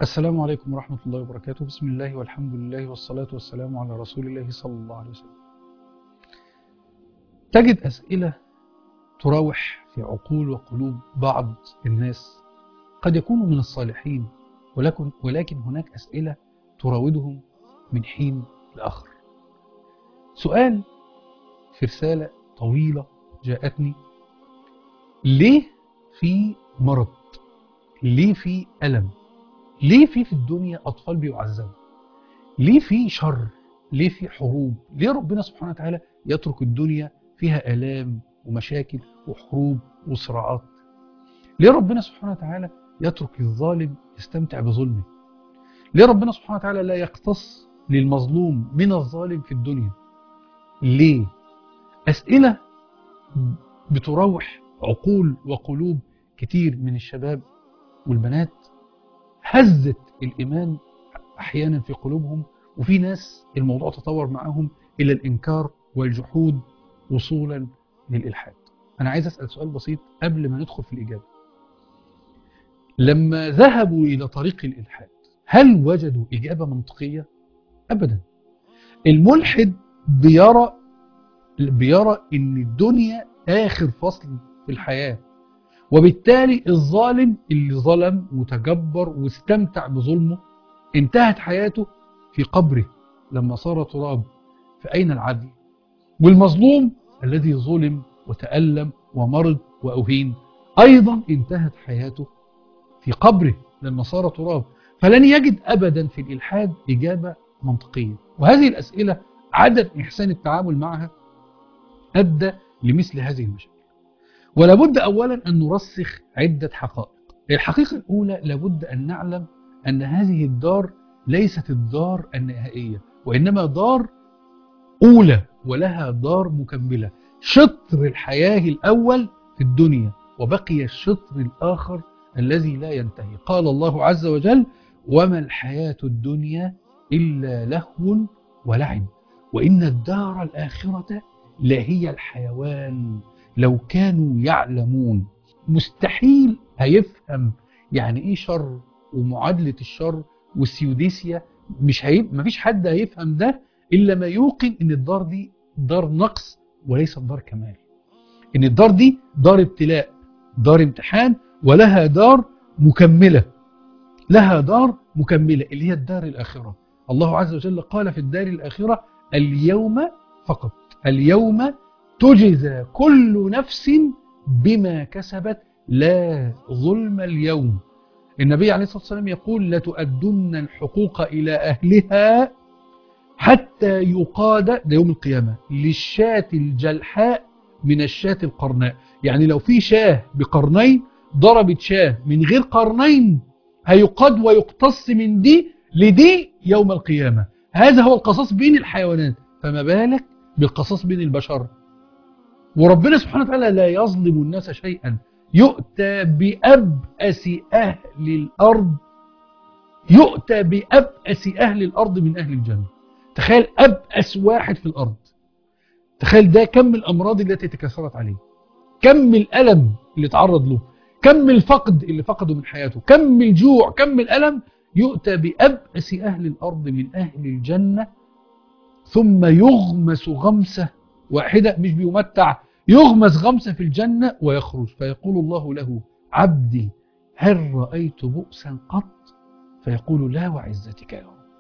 السلام عليكم ورحمة الله وبركاته بسم الله والحمد لله والصلاة والسلام على رسول الله صلى الله عليه وسلم تجد أسئلة تراوح في عقول وقلوب بعض الناس قد يكونوا من الصالحين ولكن, ولكن هناك أسئلة تراودهم من حين لآخر سؤال في رسالة طويلة جاءتني ليه في مرض ليه في ألم ليه في في الدنيا أطفال بيعذبوا ليه في شر ليه في حروب ليه ربنا سبحانه وتعالى يترك الدنيا فيها آلام ومشاكل وحروب وصراعات ليه ربنا سبحانه وتعالى يترك الظالم يستمتع بظلمه ليه ربنا سبحانه وتعالى لا يقتص للمظلوم من الظالم في الدنيا ليه أسئلة بتروح عقول وقلوب كتير من الشباب والبنات هزت الإيمان أحيانا في قلوبهم وفي ناس الموضوع تطور معهم إلى الإنكار والجحود وصولا للإلحاد أنا عايز أسأل سؤال بسيط قبل ما ندخل في الإجابة لما ذهبوا إلى طريق الإلحاد هل وجدوا إجابة منطقية؟ أبدا الملحد بيرى بيرى إن الدنيا آخر فصل في الحياة وبالتالي الظالم اللي ظلم وتجبر واستمتع بظلمه انتهت حياته في قبره لما صار تراب فأين العدل والمظلوم الذي ظلم وتألم ومرض وأهين أيضا انتهت حياته في قبره لما صار تراب فلن يجد أبدا في الإلحاد إجابة منطقية وهذه الأسئلة عدم إحسان التعامل معها أدى لمثل هذه المشاكل ولابد أولا أن نرسخ عدة حقائق الحقيقة الأولى لابد أن نعلم أن هذه الدار ليست الدار النهائية وإنما دار أولى ولها دار مكملة شطر الحياة الأول في الدنيا وبقي الشطر الآخر الذي لا ينتهي قال الله عز وجل وما الحياة الدنيا إلا لهو ولعب وإن الدار الآخرة لهي الحيوان لو كانوا يعلمون مستحيل هيفهم يعني ايه شر ومعادلة الشر والسيوديسيا مش هيب... مفيش حد هيفهم ده إلا ما يوقن إن الدار دي دار نقص وليست دار كمال إن الدار دي دار ابتلاء دار امتحان ولها دار مكملة لها دار مكملة اللي هي الدار الآخرة الله عز وجل قال في الدار الآخرة اليوم فقط اليوم تجزى كل نفس بما كسبت لا ظلم اليوم النبي عليه الصلاة والسلام يقول لتؤدن الحقوق إلى أهلها حتى يقاد ده يوم القيامة للشاة الجلحاء من الشاة القرناء يعني لو في شاه بقرنين ضربت شاه من غير قرنين هيقاد ويقتص من دي لدي يوم القيامة هذا هو القصاص بين الحيوانات فما بالك بالقصاص بين البشر وربنا سبحانه وتعالى لا يظلم الناس شيئا يؤتى بأبأس أهل الأرض يؤتى بأبأس أهل الأرض من أهل الجنة تخيل أبأس واحد في الأرض تخيل ده كم الأمراض التي تكاثرت عليه كم الألم اللي تعرض له كم الفقد اللي فقده من حياته كم الجوع كم الألم يؤتى بأبأس أهل الأرض من أهل الجنة ثم يغمس غمسة واحدة مش بيمتع يغمس غمسة في الجنة ويخرج فيقول الله له عبدي هل رأيت بؤسا قط فيقول لا وعزتك يا رب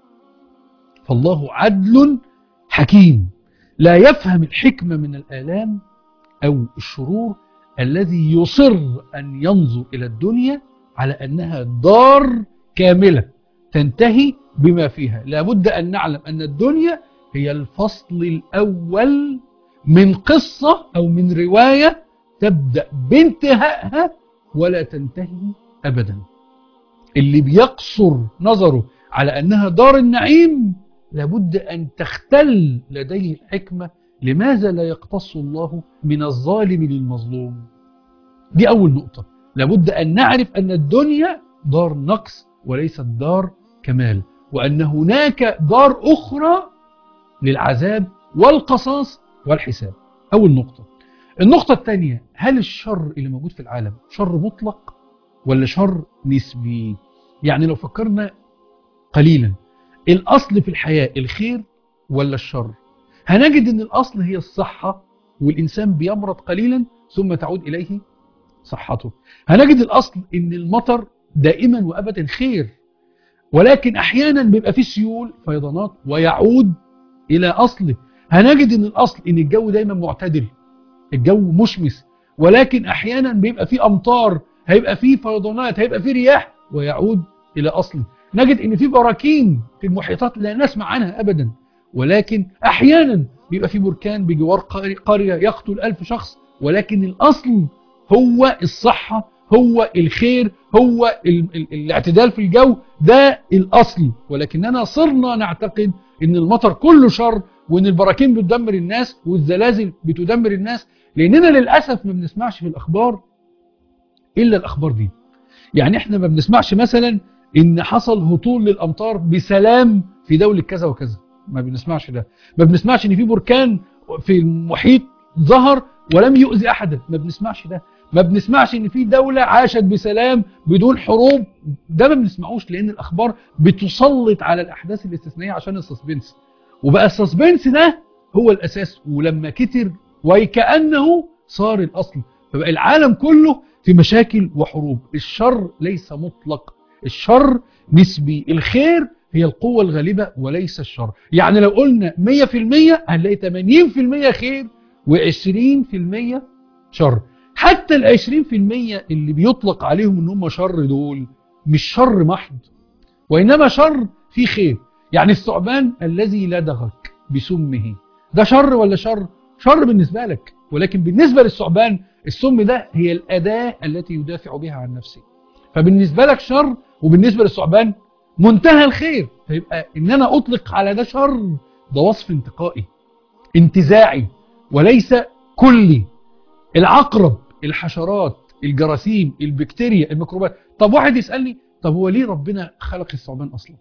فالله عدل حكيم لا يفهم الحكمة من الآلام أو الشرور الذي يصر أن ينظر إلى الدنيا على أنها دار كاملة تنتهي بما فيها لابد أن نعلم أن الدنيا هي الفصل الأول من قصة أو من رواية تبدأ بانتهائها ولا تنتهي أبدا اللي بيقصر نظره على أنها دار النعيم لابد أن تختل لديه الحكمة لماذا لا يقتص الله من الظالم للمظلوم دي أول نقطة لابد أن نعرف أن الدنيا دار نقص وليست دار كمال وأن هناك دار أخرى للعذاب والقصاص والحساب أول نقطة النقطة الثانية هل الشر اللي موجود في العالم شر مطلق ولا شر نسبي يعني لو فكرنا قليلا الأصل في الحياة الخير ولا الشر هنجد أن الأصل هي الصحة والإنسان بيمرض قليلا ثم تعود إليه صحته هنجد الأصل أن المطر دائما وأبدا خير ولكن أحيانا بيبقى فيه سيول فيضانات ويعود إلى أصله هنجد أن الأصل أن الجو دايما معتدل الجو مشمس ولكن أحيانا بيبقى فيه أمطار هيبقى فيه فيضانات هيبقى فيه رياح ويعود إلى أصله نجد أن في براكين في المحيطات لا نسمع عنها أبدا ولكن أحيانا بيبقى في بركان بجوار قرية يقتل ألف شخص ولكن الأصل هو الصحة هو الخير هو ال ال الاعتدال في الجو ده الأصل ولكننا صرنا نعتقد ان المطر كله شر وان البراكين بتدمر الناس والزلازل بتدمر الناس لاننا للأسف ما بنسمعش في الأخبار إلا الأخبار دي يعني احنا ما بنسمعش مثلا ان حصل هطول للأمطار بسلام في دولة كذا وكذا ما بنسمعش ده ما بنسمعش ان في بركان في المحيط ظهر ولم يؤذي احدا ما بنسمعش ده ما بنسمعش ان في دولة عاشت بسلام بدون حروب ده ما بنسمعوش لان الاخبار بتسلط على الاحداث الاستثنائية عشان السسبنس وبقى السسبنس ده هو الاساس ولما كتر وكأنه صار الاصل فبقى العالم كله في مشاكل وحروب الشر ليس مطلق الشر نسبي الخير هي القوة الغالبة وليس الشر يعني لو قلنا 100% هنلاقي 80% خير و20% شر حتى ال 20% اللي بيطلق عليهم ان هم شر دول مش شر محض وإنما شر في خير يعني الثعبان الذي لدغك بسمه ده شر ولا شر شر بالنسبة لك ولكن بالنسبة للثعبان السم ده هي الأداة التي يدافع بها عن نفسه فبالنسبة لك شر وبالنسبة للثعبان منتهى الخير فيبقى ان انا اطلق على ده شر ده وصف انتقائي انتزاعي وليس كلي العقرب الحشرات الجراثيم البكتيريا الميكروبات طب واحد يسألني طب هو ليه ربنا خلق الثعبان اصلا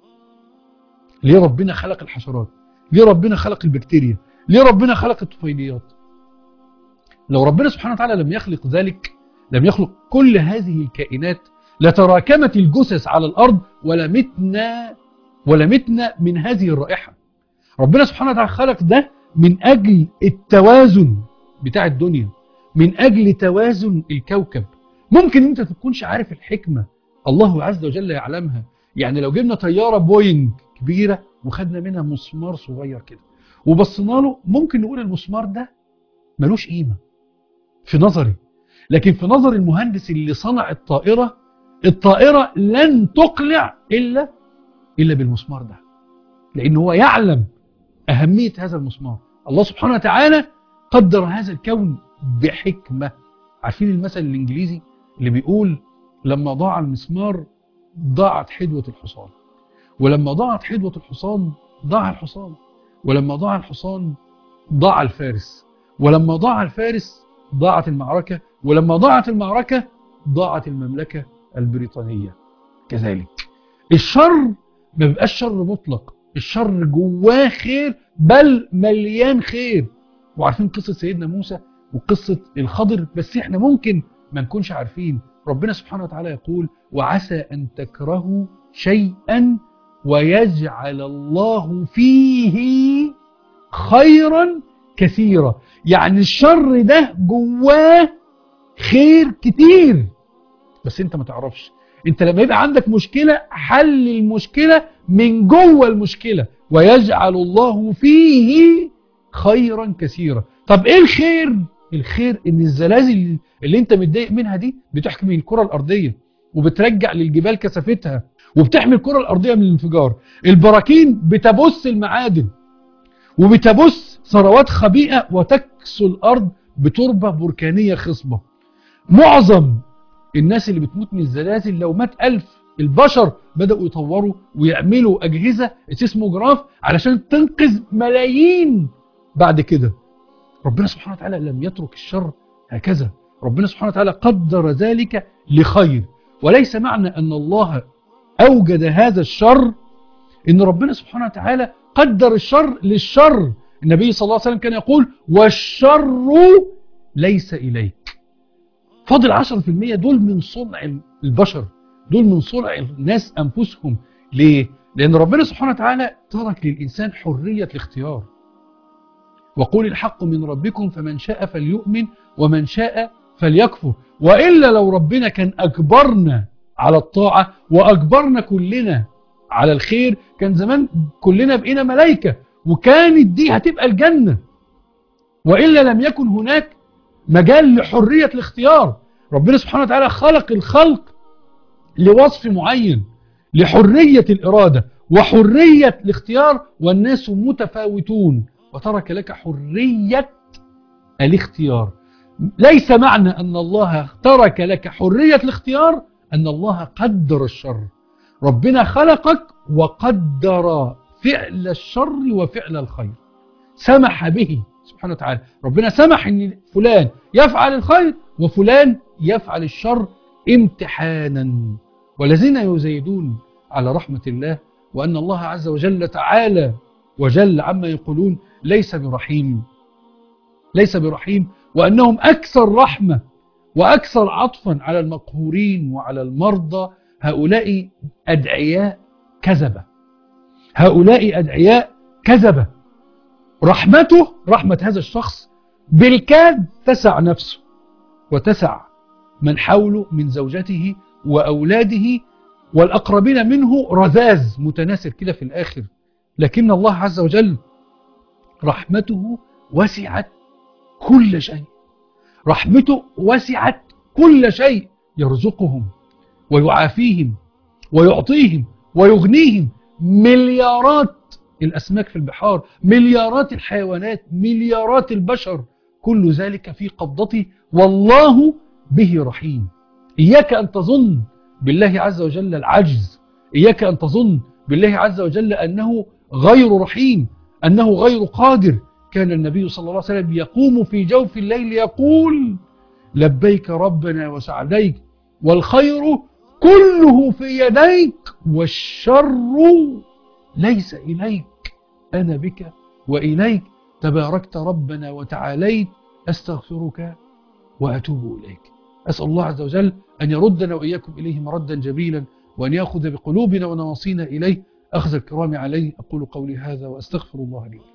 ليه ربنا خلق الحشرات ليه ربنا خلق البكتيريا ليه ربنا خلق الطفيليات لو ربنا سبحانه وتعالى لم يخلق ذلك لم يخلق كل هذه الكائنات لتراكمت الجثث على الأرض ولمتنا ولمتنا من هذه الرائحة ربنا سبحانه وتعالى خلق ده من أجل التوازن بتاع الدنيا من أجل توازن الكوكب ممكن انت تكونش عارف الحكمة الله عز وجل يعلمها يعني لو جبنا طيارة بوينج كبيرة وخدنا منها مسمار صغير كده وبصينا له ممكن نقول المسمار ده ملوش قيمة في نظري لكن في نظر المهندس اللي صنع الطائرة الطائرة لن تقلع إلا إلا بالمسمار ده لأنه هو يعلم أهمية هذا المسمار الله سبحانه وتعالى قدر هذا الكون بحكمة عارفين المثل الإنجليزي اللي بيقول لما ضاع المسمار ضاعت حدوة الحصان ولما ضاعت حدوة الحصان ضاع الحصان ولما ضاع الحصان ضاع الفارس ولما ضاع الفارس ضاعت المعركة ولما ضاعت المعركة ضاعت المملكة البريطانية كذلك الشر ما بيبقاش شر مطلق الشر جواه خير بل مليان خير وعارفين قصة سيدنا موسى وقصة الخضر بس احنا ممكن ما نكونش عارفين ربنا سبحانه وتعالى يقول وعسى أن تكرهوا شيئا ويجعل الله فيه خيرا كثيرا يعني الشر ده جواه خير كتير بس انت ما تعرفش انت لما يبقى عندك مشكلة حل المشكلة من جوه المشكلة ويجعل الله فيه خيرا كثيرا طب ايه الخير الخير ان الزلازل اللي انت متضايق منها دي بتحمي الكرة الارضية وبترجع للجبال كثافتها وبتحمي الكرة الارضية من الانفجار البراكين بتبث المعادن وبتبث ثروات خبيئة وتكسو الارض بتربة بركانية خصبة معظم الناس اللي بتموت من الزلازل لو مات ألف البشر بدأوا يطوروا ويعملوا أجهزة سيسموجراف علشان تنقذ ملايين بعد كده ربنا سبحانه وتعالى لم يترك الشر هكذا ربنا سبحانه وتعالى قدر ذلك لخير وليس معنى أن الله أوجد هذا الشر إن ربنا سبحانه وتعالى قدر الشر للشر النبي صلى الله عليه وسلم كان يقول والشر ليس إليك فاضل 10% دول من صنع البشر دول من صنع الناس أنفسهم ليه؟ لأن ربنا سبحانه وتعالى ترك للإنسان حرية الاختيار وقول الحق من ربكم فمن شاء فليؤمن ومن شاء فليكفر وإلا لو ربنا كان أجبرنا على الطاعة وأجبرنا كلنا على الخير كان زمان كلنا بقينا ملائكة وكانت دي هتبقى الجنة وإلا لم يكن هناك مجال لحرية الاختيار ربنا سبحانه وتعالى خلق الخلق لوصف معين لحرية الإرادة وحرية الاختيار والناس متفاوتون وترك لك حرية الاختيار ليس معنى أن الله ترك لك حرية الاختيار أن الله قدر الشر ربنا خلقك وقدر فعل الشر وفعل الخير سمح به سبحانه وتعالى ربنا سمح أن فلان يفعل الخير وفلان يفعل الشر امتحانا والذين يزيدون على رحمة الله وأن الله عز وجل تعالى وجل عما يقولون ليس برحيم ليس برحيم وأنهم أكثر رحمة وأكثر عطفا على المقهورين وعلى المرضى هؤلاء أدعياء كذبة هؤلاء أدعياء كذبة رحمته رحمة هذا الشخص بالكاد تسع نفسه وتسع من حوله من زوجته وأولاده والأقربين منه رذاذ متناسر كده في الآخر لكن الله عز وجل رحمته وسعت كل شيء رحمته وسعت كل شيء يرزقهم ويعافيهم ويعطيهم ويغنيهم مليارات الأسماك في البحار مليارات الحيوانات مليارات البشر كل ذلك في قبضته والله به رحيم إياك أن تظن بالله عز وجل العجز إياك أن تظن بالله عز وجل أنه غير رحيم أنه غير قادر كان النبي صلى الله عليه وسلم يقوم في جوف الليل يقول لبيك ربنا وسعديك والخير كله في يديك والشر ليس إليك أنا بك وإليك تباركت ربنا وتعاليت أستغفرك وأتوب إليك أسأل الله عز وجل أن يردنا وإياكم إليه مردا جميلا وأن يأخذ بقلوبنا ونواصينا إليه أخذ الكرام عليه أقول قولي هذا وأستغفر الله لي